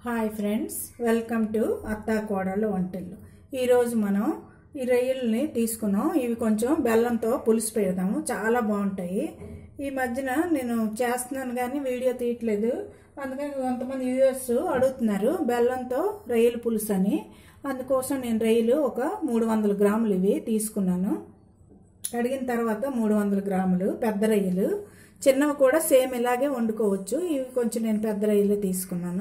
hi friends welcome to అత్తా కోడలు వంటలు ఈరోజు మనం ఈ రొయ్యల్ని తీసుకున్నాం ఇవి కొంచెం బెల్లంతో పులుసు పెడదాము చాలా బాగుంటాయి ఈ మధ్యన నేను చేస్తున్నాను కానీ వీడియో తీయట్లేదు అందుకని కొంతమంది వ్యూవర్స్ అడుగుతున్నారు బెల్లంతో రొయ్యలు పులుసు అని అందుకోసం నేను రొయ్యలు ఒక మూడు వందల గ్రాములు ఇవి తీసుకున్నాను కడిగిన తర్వాత మూడు వందల గ్రాములు పెద్ద రొయ్యలు చిన్నవి కూడా సేమ్ ఇలాగే వండుకోవచ్చు ఇవి కొంచెం నేను పెద్ద రొయ్యలు తీసుకున్నాను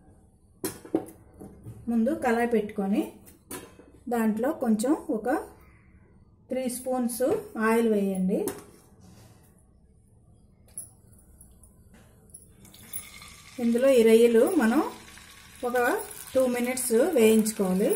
ముందు కళాయి పెట్టుకొని దాంట్లో కొంచెం ఒక త్రీ స్పూన్స్ ఆయిల్ వేయండి ఇందులో ఈ రొయ్యలు మనం ఒక టూ మినిట్స్ వేయించుకోవాలి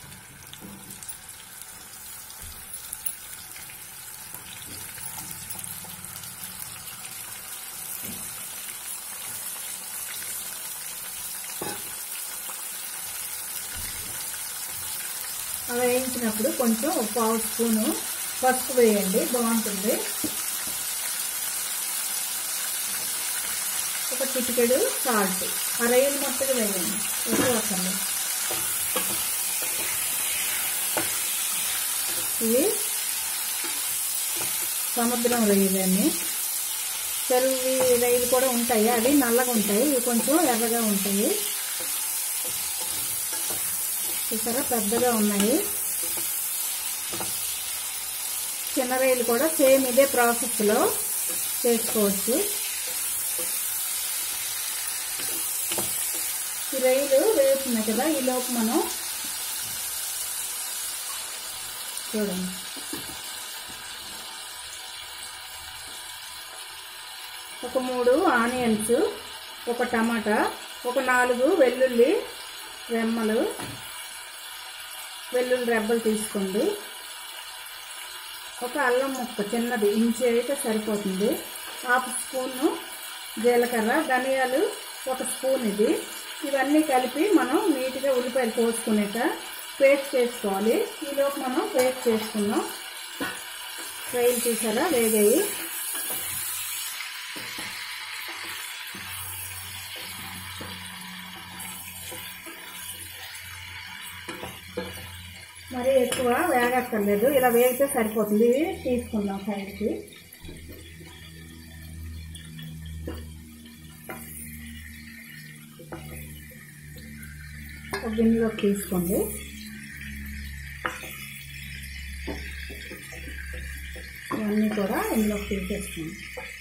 అలా వేయించినప్పుడు కొంచెం ఒక పావు స్పూను పసుపు వేయండి బాగుంటుంది ఒక చిటికెడు సాల్ట్ ఆ రొయ్యలు మొత్తగా వేయండి ఎక్కువ ఇవి సముద్రం రొయ్యలన్నీ చెరువు రొయ్యలు కూడా ఉంటాయి అవి నల్లగా ఉంటాయి ఇవి కొంచెం ఎర్రగా ఉంటాయి చూసారా పెద్దగా ఉన్నాయి చిన్న రైలు కూడా సేమ్ ఇదే ప్రాసెస్లో చేసుకోవచ్చు ఈ రైలు వేస్తున్నాయి కదా ఈ లోపు మనం చూడండి ఒక మూడు ఆనియన్స్ ఒక టమాటా ఒక నాలుగు వెల్లుల్లి రెమ్మలు వెల్లుల్లి రెబ్బలు తీసుకోండి ఒక అల్లం ముక్క చిన్నది ఇంచి అయితే సరిపోతుంది హాఫ్ స్పూను జీలకర్ర ధనియాలు ఒక స్పూన్ ఇది ఇవన్నీ కలిపి మనం నీట్గా ఉల్లిపాయలు కోసుకునేట పేస్ట్ చేసుకోవాలి ఈలోపు మనం పేస్ట్ చేసుకుందాం ఫ్రైలు చూసారా వేగాయి మరి ఎక్కువ వేగక్కర్లేదు ఇలా వేగితే సరిపోతుంది ఇవి తీసుకుందాం సైడ్కి ఒక గిన్నెలోకి తీసుకోండి ఇవన్నీ కూడా ఇందులోకి తీసేసుకోండి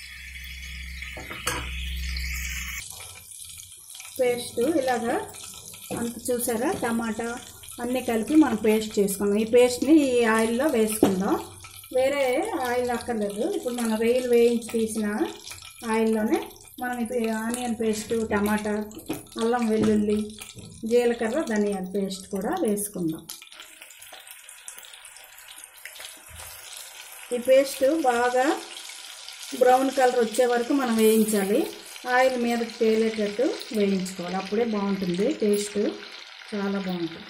పేస్ట్ ఇలాగా అంత చూసారా టమాటా అన్నీ కలిపి మనం పేస్ట్ చేసుకుందాం ఈ పేస్ట్ని ఈ ఆయిల్లో వేసుకుందాం వేరే ఆయిల్ అక్కర్లేదు ఇప్పుడు మనం రొయ్యలు వేయించి తీసిన ఆయిల్లోనే మనం ఇప్పుడు ఆనియన్ పేస్ట్ టమాటా అల్లం వెల్లుల్లి జీలకర్ర ధనియాల పేస్ట్ కూడా వేసుకుందాం ఈ పేస్ట్ బాగా బ్రౌన్ కలర్ వచ్చే వరకు మనం వేయించాలి ఆయిల్ మీదకి తేలేటట్టు వేయించుకోవాలి అప్పుడే బాగుంటుంది టేస్ట్ చాలా బాగుంటుంది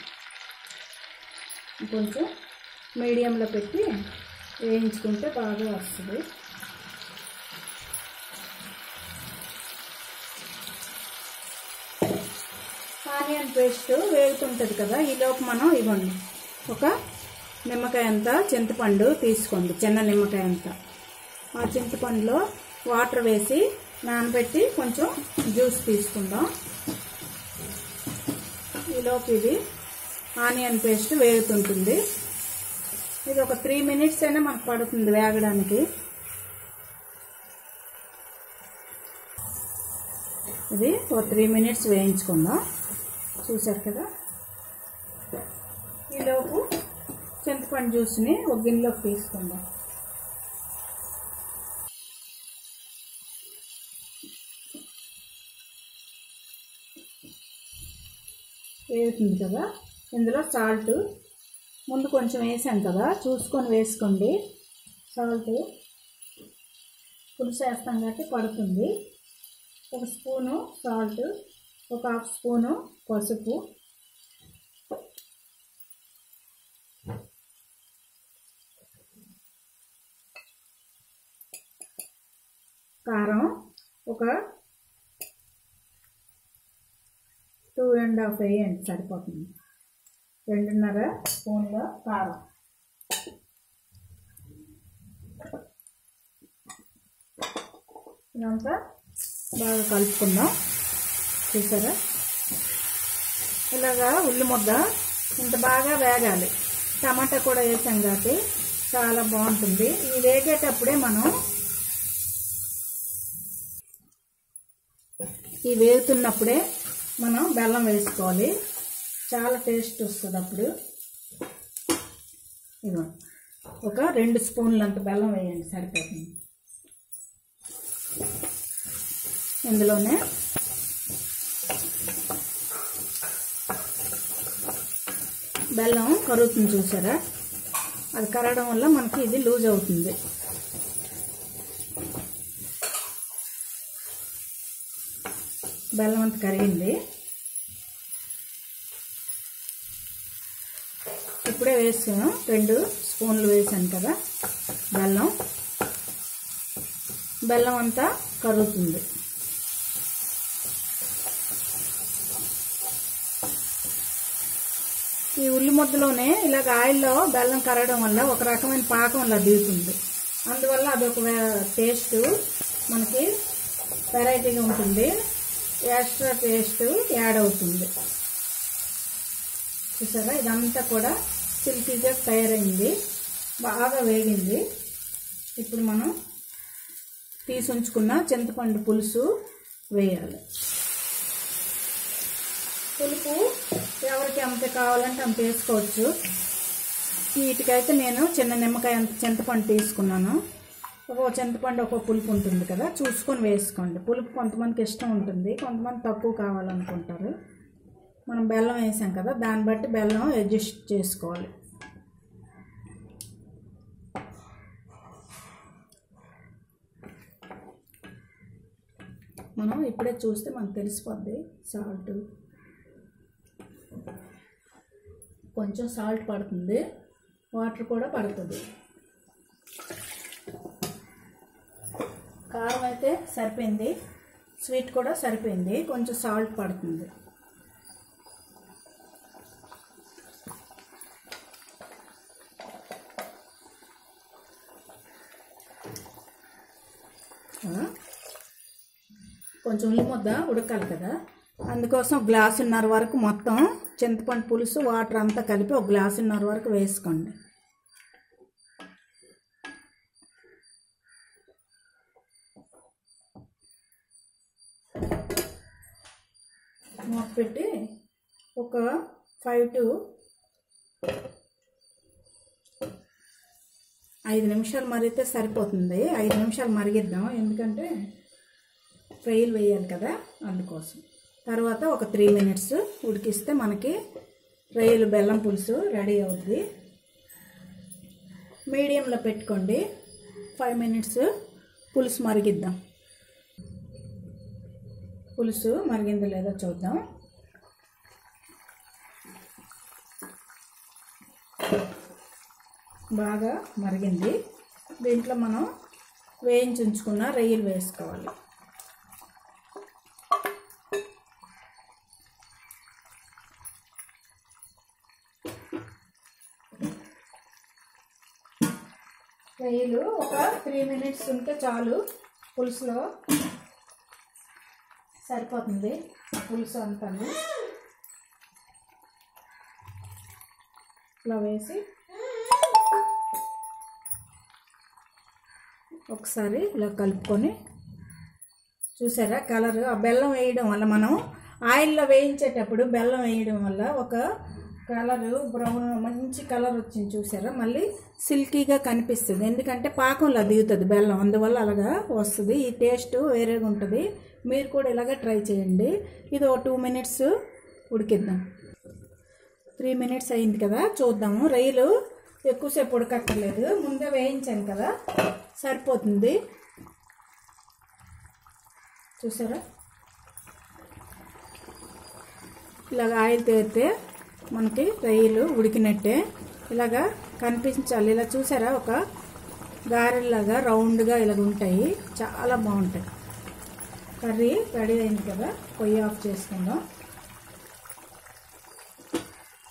కొంచెం మీడియంలో పెట్టి వేయించుకుంటే బాగా వస్తుంది ఆనియన్ పేస్ట్ వేగుతుంటుంది కదా ఈలోపు మనం ఇవ్వండి ఒక నిమ్మకాయ అంత చింతపండు తీసుకోండి చిన్న నిమ్మకాయ అంత ఆ చింతపండులో వాటర్ వేసి నానబెట్టి కొంచెం జ్యూస్ తీసుకుందాం ఈలోపు ఇది ఆనియన్ పేస్ట్ వేగుతుంటుంది ఇది ఒక త్రీ మినిట్స్ అయినా మనకు పడుతుంది వేగడానికి ఇది ఒక త్రీ మినిట్స్ వేయించుకుందాం చూసారు కదా ఈలోపు చింతపండు జ్యూస్ని ఒక గిన్నెలోకి తీసుకుందాం వేగుతుంది కదా ఇందులో సాల్ట్ ముందు కొంచెం వేసాం కదా చూసుకొని వేసుకోండి సాల్ట్ పులుసు వేస్తాం కాబట్టి పడుతుంది ఒక స్పూను సాల్ట్ ఒక హాఫ్ స్పూను పసుపు కారం ఒక టూ అండ్ హాఫ్ వేయండి సరిపోతుంది రెండున్నర స్పూన్ల కారం ఇదంతా బాగా కలుపుకుందాం చూసారా ఇలాగా ఉల్లి ముద్ద ఇంత బాగా వేగాలి టమాటా కూడా వేసాం కాబట్టి చాలా బాగుంటుంది ఇది వేగేటప్పుడే మనం ఈ వేగుతున్నప్పుడే మనం బెల్లం వేసుకోవాలి చాలా టేస్ట్ వస్తుంది అప్పుడు ఇదిగో ఒక రెండు స్పూన్లంత బెల్లం వేయండి సరిపోతుంది ఇందులోనే బెల్లం కరుగుతుంది చూసారా అది కరగడం వల్ల మనకి ఇది లూజ్ అవుతుంది బెల్లం అంత కరిగింది ఇప్పుడే వేసాను రెండు స్పూన్లు వేసాను కదా బెల్లం బెల్లం అంతా కరుగుతుంది ఈ ఉల్లి ముద్దలోనే ఇలాగ ఆయిల్లో బెల్లం కరగడం వల్ల ఒక రకమైన పాకం అలా దిగుతుంది అందువల్ల అదొక టేస్ట్ మనకి వెరైటీగా ఉంటుంది ఎక్స్ట్రా టేస్ట్ యాడ్ అవుతుంది చూసారా ఇదంతా కూడా సిల్కీగా తయారైంది బాగా వేగింది ఇప్పుడు మనం తీసి ఉంచుకున్న చింతపండు పులుసు వేయాలి పులుపు ఎవరికి అంత కావాలంటే అంత వేసుకోవచ్చు వీటికైతే నేను చిన్న నిమ్మకాయ అంత చింతపండు తీసుకున్నాను ఒక చింతపండు ఒక పులుపు ఉంటుంది కదా చూసుకొని వేసుకోండి పులుపు కొంతమందికి ఇష్టం ఉంటుంది కొంతమంది తక్కువ కావాలనుకుంటారు మనం బెల్లం వేసాం కదా దాన్ని బట్టి బెల్లం అడ్జస్ట్ చేసుకోవాలి మనం ఇప్పుడే చూస్తే మనకు తెలిసిపోద్ది సాల్ట్ కొంచెం సాల్ట్ పడుతుంది వాటర్ కూడా పడుతుంది కారం అయితే సరిపోయింది స్వీట్ కూడా సరిపోయింది కొంచెం సాల్ట్ పడుతుంది కొంచెం ఉల్లి ముద్ద ఉడకాలి కదా అందుకోసం గ్లాసున్నర వరకు మొత్తం చింతపండు పులుసు వాటర్ అంతా కలిపి ఒక గ్లాసున్నర వరకు వేసుకోండి మూత పెట్టి ఒక ఫైవ్ టు ఐదు నిమిషాలు మరిగితే సరిపోతుంది ఐదు నిమిషాలు మరిగిద్దాం ఎందుకంటే ఫ్రైలు వేయాలి కదా అందుకోసం తర్వాత ఒక త్రీ మినిట్స్ ఉడికిస్తే మనకి రొయ్యలు బెల్లం పులుసు రెడీ అవుద్ది మీడియంలో పెట్టుకోండి ఫైవ్ మినిట్స్ పులుసు మరిగిద్దాం పులుసు మరిగిందో లేదో చూద్దాం బాగా మరిగింది దీంట్లో మనం వేయించి ఉంచుకున్న రొయ్యలు వేసుకోవాలి రొయ్యలు ఒక త్రీ మినిట్స్ ఉంటే చాలు పులుసులో సరిపోతుంది పులుసు అంతా ఇలా వేసి ఒకసారి ఇలా కలుపుకొని చూసారా కలర్ ఆ బెల్లం వేయడం వల్ల మనం ఆయిల్లో వేయించేటప్పుడు బెల్లం వేయడం వల్ల ఒక కలర్ బ్రౌన్ మంచి కలర్ వచ్చింది చూసారా మళ్ళీ సిల్కీగా కనిపిస్తుంది ఎందుకంటే పాకంలో దిగుతుంది బెల్లం అందువల్ల అలాగా వస్తుంది ఈ టేస్ట్ వేరేగా ఉంటుంది మీరు కూడా ఇలాగే ట్రై చేయండి ఇది ఒక టూ మినిట్స్ ఉడికిద్దాం త్రీ మినిట్స్ అయింది కదా చూద్దాము రొయ్యలు ఎక్కువసేపు ఉడకక్కర్లేదు ముందే వేయించాను కదా సరిపోతుంది చూసారా ఇలాగ ఆయిల్ తేరితే మనకి రొయ్యలు ఉడికినట్టే ఇలాగా కనిపించాలి ఇలా చూసారా ఒక గారెల్లాగా రౌండ్గా ఇలాగ ఉంటాయి చాలా బాగుంటాయి కర్రీ రెడీ అయింది కదా పొయ్యి ఆఫ్ చేసుకుందాం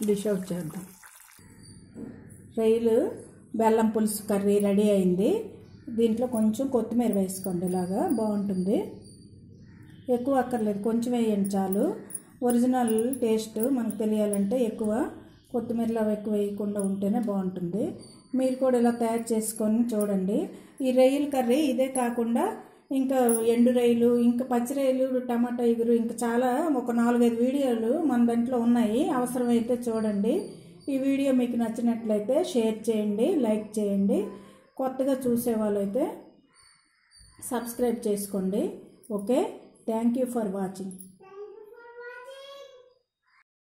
డిష్ అవుట్ చేద్దాం రొయ్యలు బెల్లం పులుసు కర్రీ రెడీ అయింది దీంట్లో కొంచెం కొత్తిమీర వేసుకోండి ఇలాగా బాగుంటుంది ఎక్కువ అక్కర్లేదు కొంచెం వేయండి చాలు ఒరిజినల్ టేస్ట్ మనకు తెలియాలంటే ఎక్కువ కొత్తిమీరలో ఎక్కువ వేయకుండా ఉంటేనే బాగుంటుంది మీరు కూడా ఇలా తయారు చేసుకొని చూడండి ఈ రొయ్యల కర్రీ ఇదే కాకుండా ఇంకా ఎండు రొయ్యలు ఇంకా పచ్చి రొయ్యలు టమాటా ఎగురు ఇంకా చాలా ఒక నాలుగైదు వీడియోలు మన దాంట్లో ఉన్నాయి అవసరమైతే చూడండి ఈ వీడియో మీకు నచ్చినట్లయితే షేర్ చేయండి లైక్ చేయండి కొత్తగా చూసే వాళ్ళైతే సబ్స్క్రైబ్ చేసుకోండి okay thank you for watching